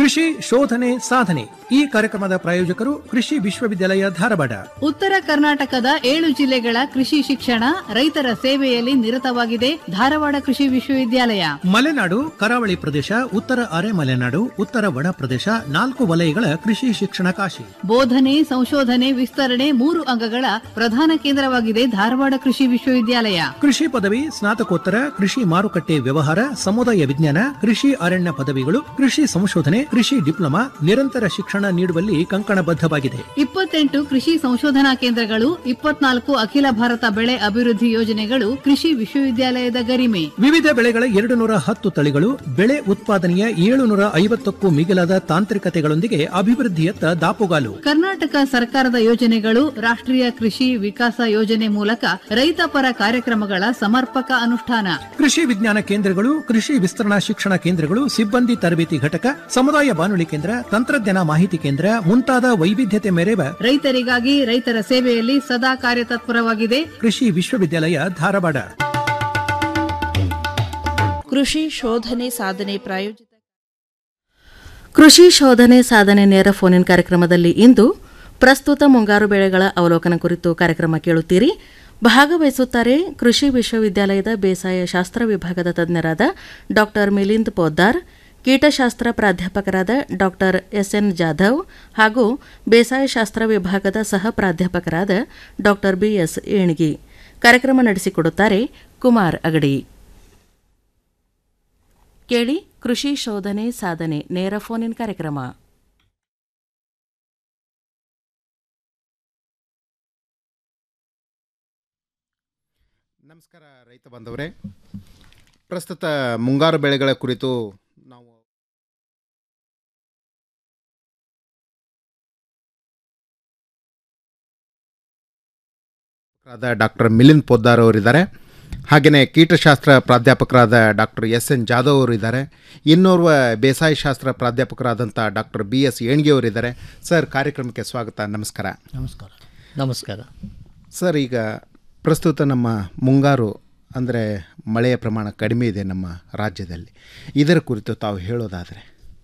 ಕೃಷಿ ಶೋಧನೆ ಸಾಧನೆ ಈ ಕಾರ್ಯಕ್ರಮದ ಪ್ರಾಯೋಜಕರು ಕೃಷಿ ವಿಶ್ವವಿದ್ಯಾಲಯ ಧಾರವಾಡ ಉತ್ತರ ಕರ್ನಾಟಕದ ಏಳು ಜಿಲ್ಲೆಗಳ ಕೃಷಿ ಶಿಕ್ಷಣ ರೈತರ ಸೇವೆಯಲ್ಲಿ ನಿರತವಾಗಿದೆ ಧಾರವಾಡ ಕೃಷಿ ವಿಶ್ವವಿದ್ಯಾಲಯ ಮಲೆನಾಡು ಕರಾವಳಿ ಪ್ರದೇಶ ಉತ್ತರ ಅರೆ ಮಲೆನಾಡು ಉತ್ತರ ಒಣ ಪ್ರದೇಶ ನಾಲ್ಕು ವಲಯಗಳ ಕೃಷಿ ಶಿಕ್ಷಣ ಕಾಶಿ ಬೋಧನೆ ಸಂಶೋಧನೆ ವಿಸ್ತರಣೆ ಮೂರು ಅಂಗಗಳ ಪ್ರಧಾನ ಕೇಂದ್ರವಾಗಿದೆ ಧಾರವಾಡ ಕೃಷಿ ವಿಶ್ವವಿದ್ಯಾಲಯ ಕೃಷಿ ಪದವಿ ಸ್ನಾತಕೋತ್ತರ ಕೃಷಿ ಮಾರುಕಟ್ಟೆ ವ್ಯವಹಾರ ಸಮುದಾಯ ವಿಜ್ಞಾನ ಕೃಷಿ ಅರಣ್ಯ ಪದವಿಗಳು ಕೃಷಿ ಸಂಶೋಧನೆ ಕೃಷಿ ಡಿಪ್ಲೊಮಾ ನಿರಂತರ ಶಿಕ್ಷಣ ನೀಡುವಲ್ಲಿ ಕಂಕಣಬದ್ಧವಾಗಿದೆ ಇಪ್ಪತ್ತೆಂಟು ಕೃಷಿ ಸಂಶೋಧನಾ ಕೇಂದ್ರಗಳು ಇಪ್ಪತ್ನಾಲ್ಕು ಅಖಿಲ ಭಾರತ ಬೆಳೆ ಅಭಿವೃದ್ಧಿ ಯೋಜನೆಗಳು ಕೃಷಿ ವಿಶ್ವವಿದ್ಯಾಲಯದ ಗರಿಮೆ ವಿವಿಧ ಬೆಳೆಗಳ ಎರಡು ನೂರ ಹತ್ತು ತಳಿಗಳು ಬೆಳೆ ಉತ್ಪಾದನೆಯ ಏಳುನೂರ ಐವತ್ತಕ್ಕೂ ಮಿಗಿಲಾದ ತಾಂತ್ರಿಕತೆಗಳೊಂದಿಗೆ ಅಭಿವೃದ್ಧಿಯತ್ತ ದಾಪುಗಾಲು ಕರ್ನಾಟಕ ಸರ್ಕಾರದ ಯೋಜನೆಗಳು ರಾಷ್ಟ್ರೀಯ ಕೃಷಿ ವಿಕಾಸ ಯೋಜನೆ ಮೂಲಕ ರೈತ ಪರ ಕಾರ್ಯಕ್ರಮಗಳ ಸಮರ್ಪಕ ಅನುಷ್ಠಾನ ಕೃಷಿ ವಿಜ್ಞಾನ ಕೇಂದ್ರಗಳು ಕೃಷಿ ವಿಸ್ತರಣಾ ಶಿಕ್ಷಣ ಕೇಂದ್ರಗಳು ಸಿಬ್ಬಂದಿ ತರಬೇತಿ ಘಟಕ ಸಮುದಾಯ ಬಾನುಲಿ ಕೇಂದ್ರ ತಂತ್ರಜ್ಞಾನ ಮಾಹಿತಿ ಕೇಂದ್ರ ಮುಂತಾದ ವೈವಿಧ್ಯತೆ ಮೆರೆವ ರೈತರಿಗಾಗಿ ರೈತರ ಸೇವೆಯಲ್ಲಿ ಸದಾ ಕಾರ್ಯತತ್ಪರವಾಗಿದೆ ಕೃಷಿ ವಿಶ್ವವಿದ್ಯಾಲಯ ಧಾರವಾಡ ಕೃಷಿ ಶೋಧನೆ ಸಾಧನೆ ಪ್ರಾಯೋಜಿತ ಕೃಷಿ ಶೋಧನೆ ಸಾಧನೆ ನೇರ ಫೋನಿನ್ ಕಾರ್ಯಕ್ರಮದಲ್ಲಿ ಇಂದು ಪ್ರಸ್ತುತ ಮುಂಗಾರು ಬೆಳೆಗಳ ಅವಲೋಕನ ಕುರಿತು ಕಾರ್ಯಕ್ರಮ ಕೇಳುತ್ತೀರಿ ಭಾಗವಹಿಸುತ್ತಾರೆ ಕೃಷಿ ವಿಶ್ವವಿದ್ಯಾಲಯದ ಬೇಸಾಯ ಶಾಸ್ತ್ರ ವಿಭಾಗದ ತಜ್ಞರಾದ ಡಾಕ್ಟರ್ ಮಿಲಿಂದ್ ಪೋದ್ದಾರ್ ಕೀಟಶಾಸ್ತ್ರ ಪ್ರಾಧ್ಯಾಪಕರಾದ ಡಾಕ್ಟರ್ ಎಸ್ಎನ್ ಜಾಧವ್ ಹಾಗೂ ಬೇಸಾಯ ಶಾಸ್ತ್ರ ವಿಭಾಗದ ಸಹ ಪ್ರಾಧ್ಯಾಪಕರಾದ ಡಾಕ್ಟರ್ ಬಿಎಸ್ ಏಣ್ಗಿ ಕಾರ್ಯಕ್ರಮ ನಡೆಸಿಕೊಡುತ್ತಾರೆ ಕುಮಾರ್ ಅಗಡಿ ಕೇಳಿ ಕೃಷಿ ಶೋಧನೆ ಸಾಧನೆ ನೇರ ಫೋನ್ ಇನ್ ಕಾರ್ಯಕ್ರಮ ನಮಸ್ಕಾರ ರೈತ ಬಾಂಧವರೇ ಪ್ರಸ್ತುತ ಮುಂಗಾರು ಬೆಳೆಗಳ ಕುರಿತು ನಾವು ಡಾಕ್ಟರ್ ಮಿಲಿಂದ್ ಪೊದ್ದಾರ್ ಅವರಿದ್ದಾರೆ ಹಾಗೆಯೇ ಕೀಟಶಾಸ್ತ್ರ ಪ್ರಾಧ್ಯಾಪಕರಾದ ಡಾಕ್ಟರ್ ಎಸ್ ಎನ್ ಜಾಧವ್ ಅವರು ಇದ್ದಾರೆ ಇನ್ನೋರ್ವ ಬೇಸಾಯ ಶಾಸ್ತ್ರ ಪ್ರಾಧ್ಯಾಪಕರಾದಂಥ ಡಾಕ್ಟರ್ ಬಿ ಎಸ್ ಏಣ್ಗಿ ಅವರಿದ್ದಾರೆ ಸರ್ ಕಾರ್ಯಕ್ರಮಕ್ಕೆ ಸ್ವಾಗತ ನಮಸ್ಕಾರ ನಮಸ್ಕಾರ ನಮಸ್ಕಾರ ಸರ್ ಈಗ ಪ್ರಸ್ತುತ ನಮ್ಮ ಮುಂಗಾರು ಅಂದರೆ ಮಳೆಯ ಪ್ರಮಾಣ ಕಡಿಮೆ ಇದೆ ನಮ್ಮ ರಾಜ್ಯದಲ್ಲಿ ಇದರ ಕುರಿತು ತಾವು ಹೇಳೋದಾದರೆ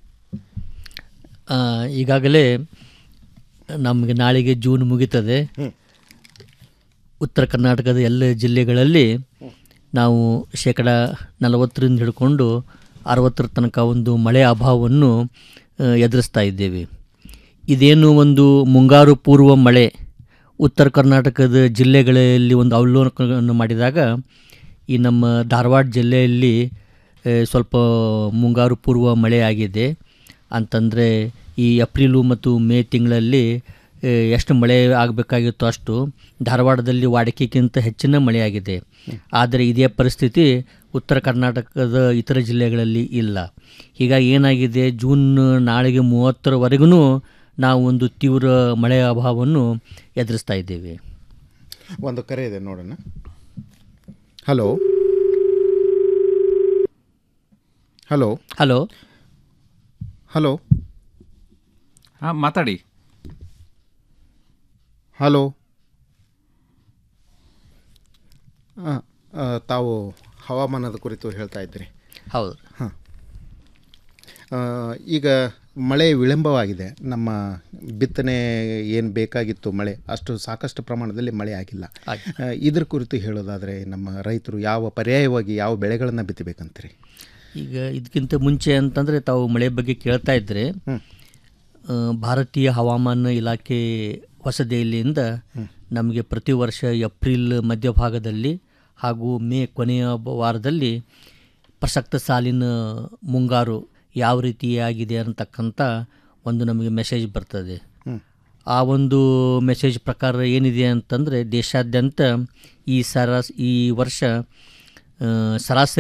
ಆ, ಈಗಾಗಲೇ ನಮಗೆ ನಾಳೆಗೆ ಜೂನ್ ಮುಗೀತದೆ ಉತ್ತರ ಕರ್ನಾಟಕದ ಎಲ್ಲ ಜಿಲ್ಲೆಗಳಲ್ಲಿ ನಾವು ಶೇಕಡ ನಲವತ್ತರಿಂದ ಹಿಡ್ಕೊಂಡು ಅರವತ್ತರ ತನಕ ಒಂದು ಮಳೆ ಅಭಾವವನ್ನು ಆ, ಎದುರಿಸ್ತಾ ಇದ್ದೇವೆ ಇದೇನು ಒಂದು ಮುಂಗಾರು ಪೂರ್ವ ಮಳೆ ಉತ್ತರ ಕರ್ನಾಟಕದ ಜಿಲ್ಲೆಗಳಲ್ಲಿ ಒಂದು ಅವಲೋಕನವನ್ನು ಮಾಡಿದಾಗ ಈ ನಮ್ಮ ಧಾರವಾಡ ಜಿಲ್ಲೆಯಲ್ಲಿ ಆ, ಸ್ವಲ್ಪ ಮುಂಗಾರು ಪೂರ್ವ ಮಳೆ ಆಗಿದೆ ಅಂತಂದರೆ ಈ ಏಪ್ರಿಲು ಮತ್ತು ಮೇ ತಿಂಗಳಲ್ಲಿ ಆ, ಎಷ್ಟು ಮಳೆ ಆಗಬೇಕಾಗಿತ್ತು ಅಷ್ಟು ಧಾರವಾಡದಲ್ಲಿ ವಾಡಿಕೆಗಿಂತ ಹೆಚ್ಚಿನ ಮಳೆಯಾಗಿದೆ ಆದರೆ ಇದೇ ಪರಿಸ್ಥಿತಿ ಉತ್ತರ ಕರ್ನಾಟಕದ ಇತರ ಜಿಲ್ಲೆಗಳಲ್ಲಿ ಇಲ್ಲ ಹೀಗಾಗಿ ಏನಾಗಿದೆ ಜೂನ್ ನಾಳೆಗೆ ಮೂವತ್ತರವರೆಗೂ ನಾವು ಒಂದು ತೀವ್ರ ಮಳೆ ಅಭಾವವನ್ನು ಎದುರಿಸ್ತಾ ಇದ್ದೇವೆ ಒಂದು ಕರೆ ಇದೆ ನೋಡೋಣ ಹಲೋ ಹಲೋ ಹಲೋ ಹಲೋ ಹಾಂ ಮಾತಾಡಿ ಹಲೋ ಆ, ಆ, ತಾವು ಹವಾಮಾನದ ಕುರಿತು ಹೇಳ್ತಾ ಇದ್ದೀರಿ ಹೌದು ಹಾಂ ಈಗ ಮಳೆ ವಿಳಂಬವಾಗಿದೆ ನಮ್ಮ ಬಿತ್ತನೆ ಏನು ಬೇಕಾಗಿತ್ತು ಮಳೆ ಅಷ್ಟು ಸಾಕಷ್ಟು ಪ್ರಮಾಣದಲ್ಲಿ ಮಳೆ ಆಗಿಲ್ಲ ಆ, ಇದ್ರ ಕುರಿತು ಹೇಳೋದಾದರೆ ನಮ್ಮ ರೈತರು ಯಾವ ಪರ್ಯಾಯವಾಗಿ ಯಾವ ಬೆಳೆಗಳನ್ನು ಬಿತ್ತಬೇಕಂತೀರಿ ಈಗ ಇದಕ್ಕಿಂತ ಮುಂಚೆ ಅಂತಂದರೆ ತಾವು ಮಳೆ ಬಗ್ಗೆ ಕೇಳ್ತಾ ಇದ್ದರೆ ಆ, ಭಾರತೀಯ ಹವಾಮಾನ ಇಲಾಖೆ ಹೊಸ ದೆಹಲಿಯಿಂದ ನಮಗೆ ಪ್ರತಿ ವರ್ಷ ಏಪ್ರಿಲ್ ಮಧ್ಯಭಾಗದಲ್ಲಿ ಹಾಗೂ ಮೇ ಕೊನೆಯ ಬ- ವಾರದಲ್ಲಿ ಪ್ರಸಕ್ತ ಸಾಲಿನ ಮುಂಗಾರು ಯಾವ ರೀತಿಯಾಗಿದೆ ಅಂತಕ್ಕಂಥ ಒಂದು ನಮಗೆ ಮೆಸೇಜ್ ಬರ್ತದೆ ಆ ಒಂದು ಮೆಸೇಜ್ ಪ್ರಕಾರ ಏನಿದೆ ಅಂತಂದರೆ ದೇಶಾದ್ಯಂತ ಈ ಸರಾಸ್ ಈ ವರ್ಷ ಆ, ಸರಾಸರಿ